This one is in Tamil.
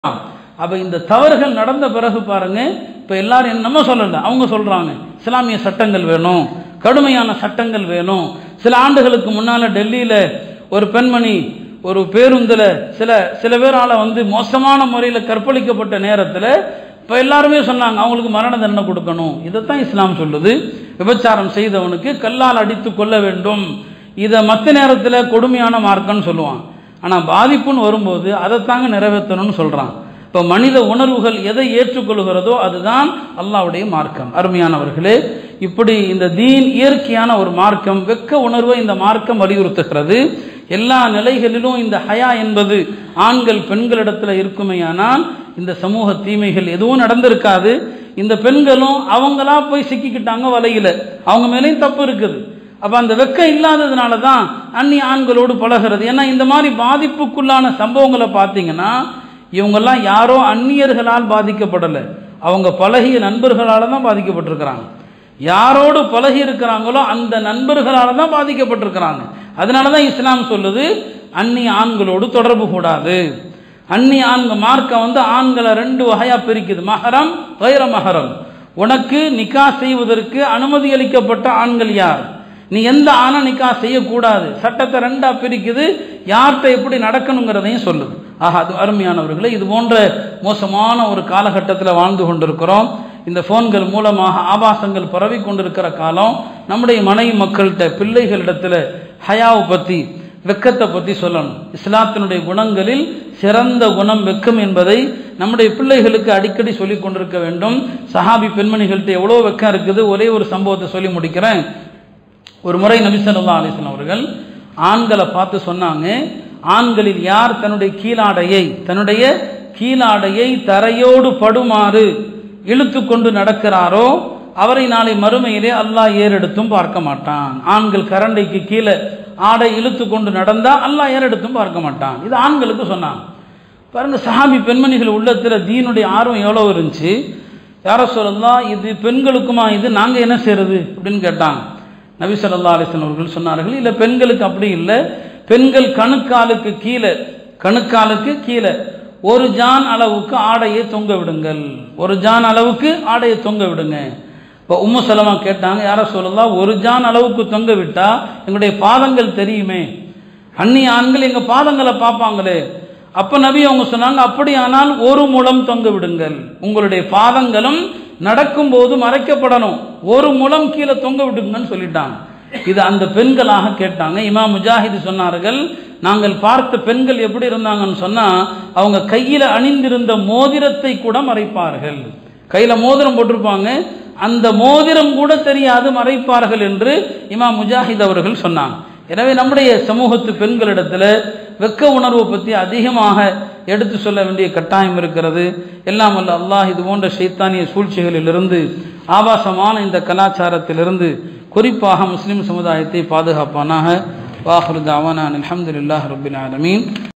அப்ப இந்த தவறுகள் நடந்த பிறகு பாருங்க இப்ப எல்லாரும் என்ன- நம்ம சொல்லல அவங்க சொல்றாங்க இஸ்லாமிய சட்டங்கள் வேணும் கடுமையான சட்டங்கள் வேணும் சில ஆண்டுகளுக்கு முன்னால டெல்லியில ஒரு பெண்மணி ஒரு பேருந்துல சில சில பேரால வந்து மோசமான முறையில் கற்பழிக்கப்பட்ட நேரத்தில் இப்ப எல்லாருமே சொன்னாங்க அவங்களுக்கு மரண தண்டனை கொடுக்கணும் இதைத்தான் இஸ்லாம் சொல்லுது விபச்சாரம் செய்தவனுக்கு கல்லால் அடித்து கொள்ள வேண்டும் இதை மற்ற நேரத்தில் கொடுமையான மார்க்கம்னு சொல்லுவான் ஆனால் பாதிப்புன்னு வரும்போது அதைத்தாங்க நிறைவேற்றணும்னு சொல்கிறான் இப்போ மனித உணர்வுகள் எதை ஏற்றுக்கொள்கிறதோ அதுதான் அல்லாஹ்வுடைய மார்க்கம் அருமையானவர்களே இப்படி இந்த தீன் இயற்கையான ஒரு மார்க்கம் வெக்க உணர்வை இந்த மார்க்கம் வலியுறுத்துகிறது எல்லா நிலைகளிலும் இந்த ஹயா என்பது ஆண்கள் பெண்களிடத்தில் இருக்குமேயானால் இந்த சமூக தீமைகள் எதுவும் நடந்திருக்காது இந்த பெண்களும் அவங்களா போய் சிக்கிக்கிட்டாங்க வலையில அவங்க மேலேயும் தப்பு இருக்குது அப்ப அந்த வெக்கம் இல்லாததுனால தான் அந்நிய ஆண்களோடு பழகிறது ஏன்னா இந்த மாதிரி பாதிப்புக்குள்ளான சம்பவங்களை பார்த்தீங்கன்னா இவங்கெல்லாம் யாரோ அந்நியர்களால் பாதிக்கப்படலை அவங்க பழகிய நண்பர்களால தான் பாதிக்கப்பட்டிருக்கிறாங்க யாரோடு பழகி இருக்கிறாங்களோ அந்த நண்பர்களால தான் பாதிக்கப்பட்டிருக்கிறாங்க அதனால தான் இஸ்லாம் சொல்லுது அந்நிய ஆண்களோடு தொடர்பு கூடாது அந்நிய ஆண்கள் மார்க்கம் வந்து ஆண்களை ரெண்டு வகையா பிரிக்குது மஹரம் வைர மஹரம் உனக்கு நிக்கா செய்வதற்கு அனுமதி அளிக்கப்பட்ட ஆண்கள் யார் நீ எந்த ஆணை நிக்கா செய்யக்கூடாது சட்டத்தை ரெண்டா பிரிக்குது யார்கிட்ட எப்படி நடக்கணுங்கிறதையும் சொல்லுது ஆஹா அது அருமையானவர்களே இது போன்ற மோசமான ஒரு காலகட்டத்தில் வாழ்ந்து கொண்டிருக்கிறோம் இந்த ஃபோன்கள் மூலமாக ஆபாசங்கள் பரவி கொண்டிருக்கிற காலம் நம்முடைய மனைவி மக்கள்கிட்ட பிள்ளைகளிடத்தில் ஹயாவை பற்றி வெக்கத்தை பற்றி சொல்லணும் இஸ்லாத்தினுடைய குணங்களில் சிறந்த குணம் வெக்கம் என்பதை நம்முடைய பிள்ளைகளுக்கு அடிக்கடி சொல்லிக் கொண்டிருக்க வேண்டும் சஹாபி பெண்மணிகள்கிட்ட எவ்வளோ வெக்கம் இருக்குது ஒரே ஒரு சம்பவத்தை சொல்லி முடிக்கிறேன் ஒரு முறை நபி ஸல்லல்லாஹு அலைஹி வஸல்லம் அவர்கள் ஆண்களை பார்த்து சொன்னாங்க ஆண்களில் யார் தன்னுடைய கீழாடையை தன்னுடைய கீழாடையை தரையோடு படுமாறு இழுத்து கொண்டு நடக்கிறாரோ அவரை நாளை மறுமையிலே அல்லாஹ் ஏறெடுத்தும் பார்க்க மாட்டான் ஆண்கள் கரண்டைக்கு கீழே ஆடை இழுத்து கொண்டு நடந்தா அல்லாஹ் ஏறெடுத்தும் பார்க்க மாட்டான் இது ஆண்களுக்கு சொன்னாங்க பாருங்க சஹாபி பெண்மணிகள் உள்ளத்துல தீனுடைய ஆர்வம் எவ்வளோ இருந்துச்சு யார சொல்லலாம் இது பெண்களுக்குமா இது நாங்க என்ன செய்யறது அப்படின்னு கேட்டாங்க நபி ஸல்லல்லாஹு அலைஹி வஸல்லம் அவர்கள் சொன்னார்கள் இல்ல பெண்களுக்கு அப்படி இல்லை பெண்கள் கணுக்காலுக்கு கீழே கணுக்காலுக்கு கீழே ஒரு ஜான் அளவுக்கு ஆடையை தொங்க விடுங்கள் ஒரு ஜான் அளவுக்கு ஆடையை தொங்க விடுங்க இப்போ உம்மு சலமா கேட்டாங்க யார சொல்லலாம் ஒரு ஜான் அளவுக்கு தொங்க விட்டா எங்களுடைய பாதங்கள் தெரியுமே அந்நிய ஆண்கள் எங்க பாதங்களை பார்ப்பாங்களே அப்ப நபி அவங்க சொன்னாங்க அப்படியானால் ஒரு முழம் தொங்க விடுங்கள் உங்களுடைய பாதங்களும் நடக்கும்போது மறைக்கப்படணும் ஒரு முழம் கீழே தொங்க விடுங்கன்னு சொல்லிட்டாங்க இது அந்த பெண்களாக கேட்டாங்க இமாம் முஜாஹித் சொன்னார்கள் நாங்கள் பார்த்த பெண்கள் எப்படி இருந்தாங்கன்னு சொன்னா அவங்க கையில அணிந்திருந்த மோதிரத்தை கூட மறைப்பார்கள் கையில மோதிரம் போட்டிருப்பாங்க அந்த மோதிரம் கூட தெரியாது மறைப்பார்கள் என்று இமாம் முஜாஹித் அவர்கள் சொன்னாங்க எனவே நம்முடைய சமூகத்து பெண்களிடத்துல வெக்க உணர்வை பற்றி அதிகமாக எடுத்து சொல்ல வேண்டிய கட்டாயம் இருக்கிறது எல்லாம் அல்ல அல்லாஹ் இது போன்ற சைத்தானிய சூழ்ச்சிகளிலிருந்து ஆபாசமான இந்த கலாச்சாரத்திலிருந்து குறிப்பாக முஸ்லிம் சமுதாயத்தை பாதுகாப்பானாக வாஹுரு தாவானான் அலமதுல்லாஹ் ரபின் ஆலமீன்